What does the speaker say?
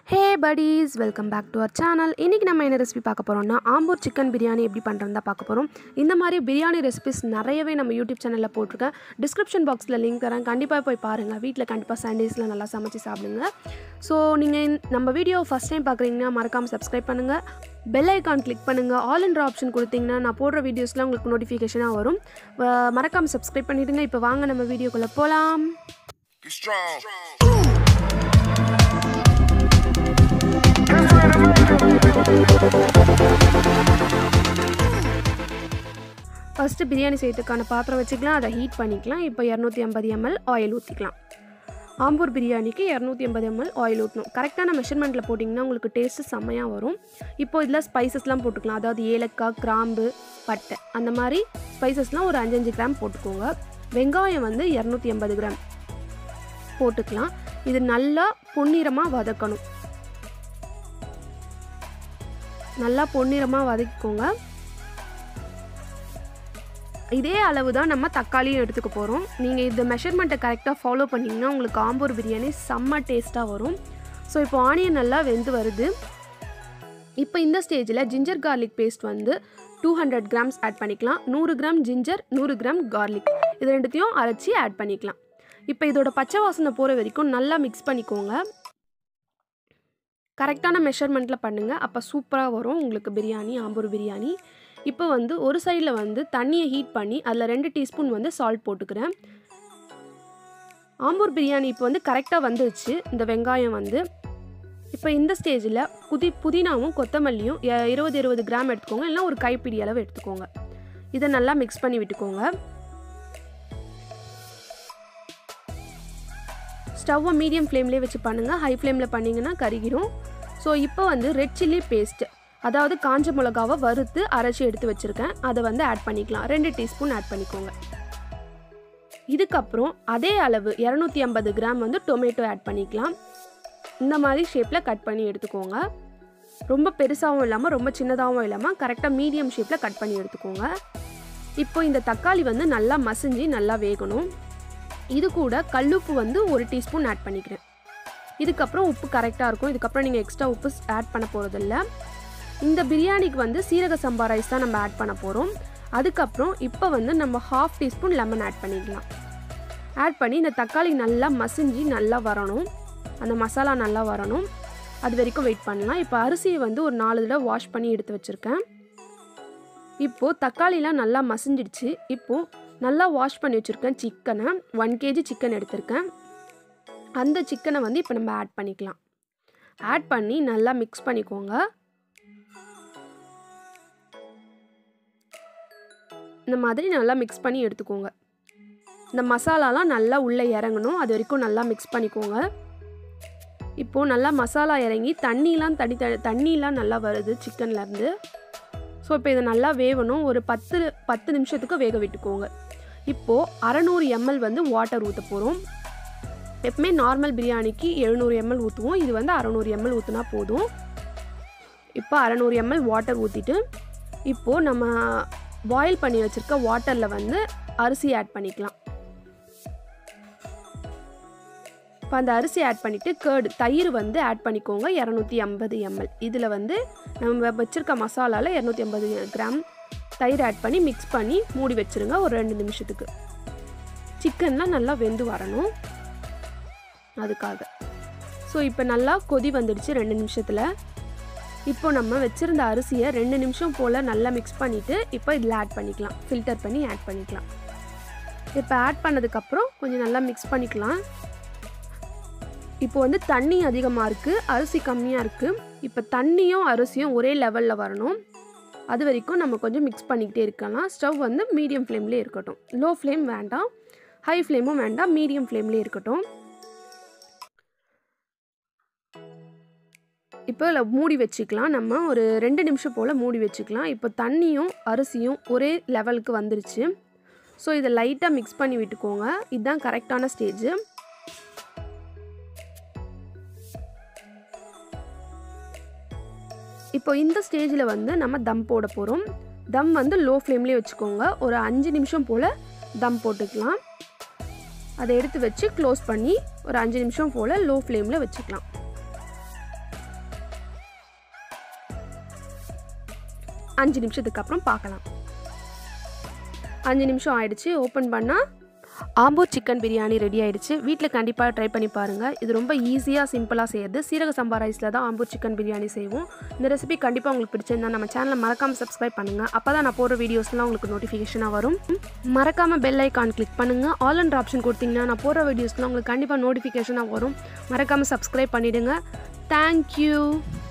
Hey buddies welcome back to our channel இன்றைக்கி நம்ம என்ன ரெசிபி பார்க்க போகிறோம்னா ஆம்பூர் சிக்கன் பிரியாணி எப்படி பண்ணுறதுன்னு தான் பார்க்க போகிறோம் இந்த மாதிரி பிரியாணி ரெசிபிஸ் நிறையவே நம்ம யூடியூப் சேனலில் போட்டிருக்கேன் டிஸ்கிரிப்ஷன் பாக்ஸில் லிங்க் தரேன் கண்டிப்பாக போய் பாருங்கள் வீட்டில் கண்டிப்பாக சண்டேஸில் நல்லா சமைச்சு சாப்பிடுங்க ஸோ நீங்கள் நம்ம வீடியோ ஃபஸ்ட் டைம் பார்க்குறீங்கன்னா மறக்காமல் சப்ஸ்கிரைப் பண்ணுங்கள் பெல் ஐக்கான் கிளிக் பண்ணுங்கள் ஆல் என்ற ஆப்ஷன் கொடுத்தீங்கன்னா நான் போடுற வீடியோஸ்லாம் உங்களுக்கு நோட்டிஃபிகேஷனாக வரும் மறக்காமல் சப்ஸ்கிரைப் பண்ணிவிடுங்க இப்போ வாங்க நம்ம வீடியோக்குள்ளே போகலாம் Get strong. ஃபஸ்ட்டு பிரியாணி செய்யறதுக்கான பாத்திரம் வச்சுக்கலாம் அதை ஹீட் பண்ணிக்கலாம் இப்போ இரநூத்தி ஐம்பது எம்எல் ஆயில் ஊற்றிக்கலாம் ஆம்பூர் பிரியாணிக்கு இரநூத்தி ஐம்பது எம்எல் ஆயில் ஊற்றணும் கரெக்டான மெஷர்மெண்ட்டில் போட்டிங்கன்னா உங்களுக்கு டேஸ்ட்டு செம்மையாக வரும் இப்போ இதில் ஸ்பைசஸ்லாம் போட்டுக்கலாம் அதாவது ஏலக்காய் கிராம்பு பட்டை அந்த மாதிரி ஸ்பைசஸ்லாம் ஒரு அஞ்சஞ்சு கிராம் போட்டுக்கோங்க வெங்காயம் வந்து இரநூத்தி எண்பது கிராம் போட்டுக்கலாம் இது நல்லா பொன்னிறமாக வதக்கணும் நல்லா பொன்னிறமாக வதக்கிக்கோங்க இதே அளவு தான் நம்ம தக்காளியும் எடுத்துக்க போகிறோம் நீங்கள் இந்த மெஷர்மெண்ட்டை கரெக்டாக ஃபாலோ பண்ணிங்கன்னா உங்களுக்கு ஆம்பூர் பிரியாணி செம்ம டேஸ்ட்டாக வரும் ஸோ இப்போ ஆனியன் நல்லா வெந்து வருது இப்போ இந்த ஸ்டேஜில் ஜிஞ்சர் கார்லிக் பேஸ்ட் வந்து டூ ஹண்ட்ரட் கிராம்ஸ் ஆட் பண்ணிக்கலாம் நூறு கிராம் ஜிஞ்சர் நூறு கிராம் கார்லிக் இது ரெண்டுத்தையும் அரைச்சி ஆட் பண்ணிக்கலாம் இப்போ இதோட பச்சை வாசனை போகிற வரைக்கும் நல்லா மிக்ஸ் பண்ணிக்கோங்க கரெக்டான மெஷர்மெண்ட்டில் பண்ணுங்கள் அப்போ சூப்பராக வரும் உங்களுக்கு பிரியாணி ஆம்பூர் பிரியாணி இப்போ வந்து ஒரு சைடில் வந்து தண்ணியை ஹீட் பண்ணி அதில் ரெண்டு டீஸ்பூன் வந்து சால்ட் போட்டுக்கிறேன் ஆம்பூர் பிரியாணி இப்போ வந்து கரெக்டாக வந்துருச்சு இந்த வெங்காயம் வந்து இப்போ இந்த ஸ்டேஜில் புதி புதினாவும் கொத்தமல்லியும் எ- இருபது இருபது கிராம் எடுத்துக்கோங்க இல்லைனா ஒரு கைப்பிடி அளவு எடுத்துக்கோங்க இதை நல்லா மிக்ஸ் பண்ணி விட்டுக்கோங்க ஸ்டவ்வை மீடியம் ஃப்ளேம்லேயே வச்சு பண்ணுங்கள் ஹை ஃப்ளேமில் பண்ணிங்கன்னா கருகிரும் ஸோ இப்போ வந்து ரெட் சில்லி பேஸ்ட் அதாவது காஞ்ச மிளகாவை வறுத்து அரைச்சி எடுத்து வச்சுருக்கேன் அதை வந்து ஆட் பண்ணிக்கலாம் ரெண்டு டீஸ்பூன் ஆட் பண்ணிக்கோங்க இதுக்கப்புறம் அதே அளவு இரநூத்தி ஐம்பது கிராம் வந்து டொமேட்டோ ஆட் பண்ணிக்கலாம் இந்த மாதிரி ஷேப்பில் கட் பண்ணி எடுத்துக்கோங்க ரொம்ப பெருசாகவும் இல்லாமல் ரொம்ப சின்னதாகவும் இல்லாமல் கரெக்டாக மீடியம் ஷேப்பில் கட் பண்ணி எடுத்துக்கோங்க இப்போ இந்த தக்காளி வந்து நல்லா மசிஞ்சு நல்லா வேகணும் இது கூட கல்லுப்பு வந்து ஒரு டீஸ்பூன் ஆட் பண்ணிக்கிறேன் இதுக்கப்புறம் உப்பு கரெக்டாக இருக்கும் இதுக்கப்புறம் நீங்கள் எக்ஸ்ட்ரா உப்பு ஆட் பண்ண போகிறதில்ல இந்த பிரியாணிக்கு வந்து சீரக சம்பா ரைஸ் தான் நம்ம ஆட் பண்ண போகிறோம் அதுக்கப்புறம் இப்போ வந்து நம்ம ஹாஃப் டீஸ்பூன் லெமன் ஆட் பண்ணிக்கலாம் ஆட் பண்ணி இந்த தக்காளி நல்லா மசிஞ்சு நல்லா வரணும் அந்த மசாலா நல்லா வரணும் அது வரைக்கும் வெயிட் பண்ணலாம் இப்போ அரிசியை வந்து ஒரு நாலு தடவை வாஷ் பண்ணி எடுத்து வச்சுருக்கேன் இப்போது தக்காளிலாம் நல்லா மசிஞ்சிடுச்சு இப்போது நல்லா வாஷ் பண்ணி வச்சுருக்கேன் சிக்கனை ஒன் கேஜி சிக்கன் எடுத்திருக்கேன் அந்த சிக்கனை வந்து இப்போ நம்ம ஆட் பண்ணிக்கலாம் ஆட் பண்ணி நல்லா மிக்ஸ் பண்ணிக்கோங்க இந்த மாதிரி நல்லா மிக்ஸ் பண்ணி எடுத்துக்கோங்க இந்த மசாலாலாம் நல்லா உள்ளே இறங்கணும் அது வரைக்கும் நல்லா மிக்ஸ் பண்ணிக்கோங்க இப்போது நல்லா மசாலா இறங்கி தண்ணிலாம் தனி த தண்ணிலாம் நல்லா வருது சிக்கன்லேருந்து ஸோ இப்போ இதை நல்லா வேகணும் ஒரு பத்து பத்து நிமிஷத்துக்கு வேக விட்டுக்கோங்க இப்போது அறநூறு எம்எல் வந்து வாட்டர் ஊற்ற போகிறோம் எப்பவுமே நார்மல் பிரியாணிக்கு எழுநூறு எம்எல் ஊற்றுவோம் இது வந்து அறநூறு எம்எல் ஊற்றினா போதும் இப்போ அறநூறு எம்எல் வாட்டர் ஊற்றிட்டு இப்போது நம்ம பாயில் பண்ணி வச்சுருக்க வாட்டரில் வந்து அரிசி ஆட் பண்ணிக்கலாம் இப்போ அந்த அரிசி ஆட் பண்ணிவிட்டு கேர்டு தயிர் வந்து ஆட் பண்ணிக்கோங்க இரநூத்தி ஐம்பது எம்எல் இதில் வந்து நம்ம வச்சுருக்க மசாலாவில் இரநூத்தி ஐம்பது கிராம் தயிர் ஆட் பண்ணி மிக்ஸ் பண்ணி மூடி வச்சுருங்க ஒரு ரெண்டு நிமிஷத்துக்கு சிக்கன்லாம் நல்லா வெந்து வரணும் அதுக்காக ஸோ இப்போ நல்லா கொதி வந்துடுச்சு ரெண்டு நிமிஷத்தில் இப்போ நம்ம வச்சுருந்த அரிசியை ரெண்டு நிமிஷம் போல் நல்லா மிக்ஸ் பண்ணிவிட்டு இப்போ இதில் ஆட் பண்ணிக்கலாம் ஃபில்டர் பண்ணி ஆட் பண்ணிக்கலாம் இப்போ ஆட் பண்ணதுக்கப்புறம் கொஞ்சம் நல்லா மிக்ஸ் பண்ணிக்கலாம் இப்போ வந்து தண்ணி அதிகமாக இருக்குது அரிசி கம்மியாக இருக்குது இப்போ தண்ணியும் அரிசியும் ஒரே லெவலில் வரணும் அது வரைக்கும் நம்ம கொஞ்சம் மிக்ஸ் பண்ணிக்கிட்டே இருக்கலாம் ஸ்டவ் வந்து மீடியம் ஃப்ளேம்லேயே இருக்கட்டும் லோ ஃப்ளேம் வேண்டாம் ஹை ஃப்ளேமும் வேண்டாம் மீடியம் ஃப்ளேம்லேயே இருக்கட்டும் இப்போ இதில் மூடி வச்சுக்கலாம் நம்ம ஒரு ரெண்டு நிமிஷம் போல் மூடி வச்சுக்கலாம் இப்போ தண்ணியும் அரிசியும் ஒரே லெவலுக்கு வந்துருச்சு ஸோ இதை லைட்டாக மிக்ஸ் பண்ணி விட்டுக்கோங்க இதுதான் கரெக்டான ஸ்டேஜ் இப்போ இந்த ஸ்டேஜில் வந்து நம்ம தம் போட போகிறோம் தம் வந்து லோ ஃப்ளேம்லேயே வச்சுக்கோங்க ஒரு அஞ்சு நிமிஷம் போல் தம் போட்டுக்கலாம் அதை எடுத்து வச்சு க்ளோஸ் பண்ணி ஒரு அஞ்சு நிமிஷம் போல் லோ ஃப்ளேமில் வச்சுக்கலாம் அஞ்சு நிமிஷத்துக்கு அப்புறம் பார்க்கலாம் அஞ்சு நிமிஷம் ஆயிடுச்சு ஓப்பன் பண்ணால் ஆம்பூர் சிக்கன் பிரியாணி ரெடி ஆயிடுச்சு வீட்டில் கண்டிப்பாக ட்ரை பண்ணி பாருங்கள் இது ரொம்ப ஈஸியாக சிம்பிளாக செய்யறது சீரக சம்பா ரைஸில் தான் ஆம்பூர் சிக்கன் பிரியாணி செய்வோம் இந்த ரெசிபி கண்டிப்பாக உங்களுக்கு பிடிச்சிருந்தா நம்ம சேனலை மறக்காமல் சப்ஸ்கிரைப் பண்ணுங்கள் அப்போ தான் நான் போடுற வீடியோஸ்லாம் உங்களுக்கு நோட்டிஃபிகேஷனாக வரும் மறக்காமல் பெல் ஐக்கான் கிளிக் பண்ணுங்கள் ஆல் அண்ட் ஆப்ஷன் கொடுத்தீங்கன்னா நான் போடுற வீடியோஸ்லாம் உங்களுக்கு கண்டிப்பாக நோட்டிஃபிகேஷனாக வரும் மறக்காமல் சப்ஸ்கிரைப் பண்ணிவிடுங்க தேங்க்யூ